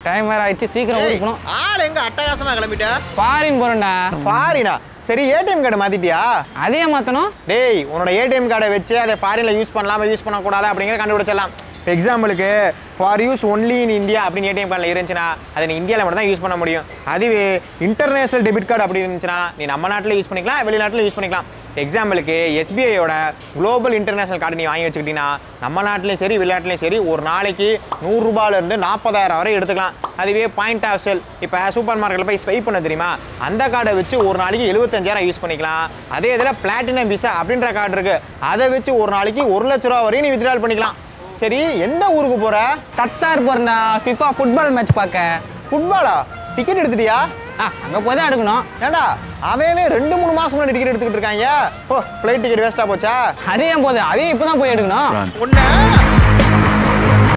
time வேற ஆயிடுச்சு சீக்கிரம் ஊருக்கு போகணும் ஆள் எங்க அட்டகாசமா கிளம்பிட்ட ஃபாரின் போறேன்டா ஃபாரினா சரி ஏடிஎம் கார்டு மாத்திட்டியா அதையே மாத்தணும் டேய் உன்னோட ஏடிஎம் கார்டை வச்சு அதை ஃபாரினில் யூஸ் பண்ணலாமா யூஸ் பண்ணக்கூடாது அப்படிங்கிற கண்டுபிடிச்சிடலாம் எக்ஸாம்பிளுக்கு for use only in India அப்படின்னு ஏடிஎம் கார்டில் இருந்துச்சுன்னா அதை நீ இந்தியாவில் மட்டும் தான் யூஸ் பண்ண முடியும் அதுவே இன்டர்நேஷனல் டெபிட் கார்டு அப்படி இருந்துச்சுன்னா நீ நம்ம நாட்டில் யூஸ் பண்ணிக்கலாம் வெளிநாட்டில் யூஸ் பண்ணிக்கலாம் எக்ஸாம்பிளுக்கு எஸ்பிஐயோட குளோபல் இன்டர்நேஷனல் கார்டு நீ வாங்கி வச்சுக்கிட்டீங்கன்னா நம்ம நாட்டிலையும் சரி வெளிநாட்டிலையும் சரி ஒரு நாளைக்கு நூறுரூபாலேருந்து நாற்பதாயிரம் வரை எடுத்துக்கலாம் அதுவே பாயிண்ட் ஆஃப் செல் இப்போ சூப்பர் மார்க்கெட்டில் போய் ஸ்வைப் பண்ண தெரியுமா அந்த கார்டை வச்சு ஒரு நாளைக்கு எழுபத்தஞ்சாயிரம் யூஸ் பண்ணிக்கலாம் அதே இதில் பிளாட்டினம் விசா அப்படின்ற கார்டு இருக்கு அதை வச்சு ஒரு நாளைக்கு ஒரு லட்ச ரூபா வரையும் நீ வித்ட்ரால் பண்ணிக்கலாம் சரி எந்த ஊருக்கு போற கத்தார் போறேன்டா ஃபிஃபா ஃபுட்பால் மேட்ச் பார்க்க ஃபுட்பாலா டிக்கெட் எடுத்துட்டியா ஆ அங்க போய் தான் எடுக்கணும் ஏண்டா அவன் ரெண்டு மூணு மாசம் முன்னாடி டிக்கெட் எடுத்துக்கிட்டு இருக்காங்க ஓ ஃப்ளைட் டிக்கெட் வேஸ்டா போச்சா அது ஏன் போகுது அதையும் இப்போ தான் போய் எடுக்கணும் ஒண்ணு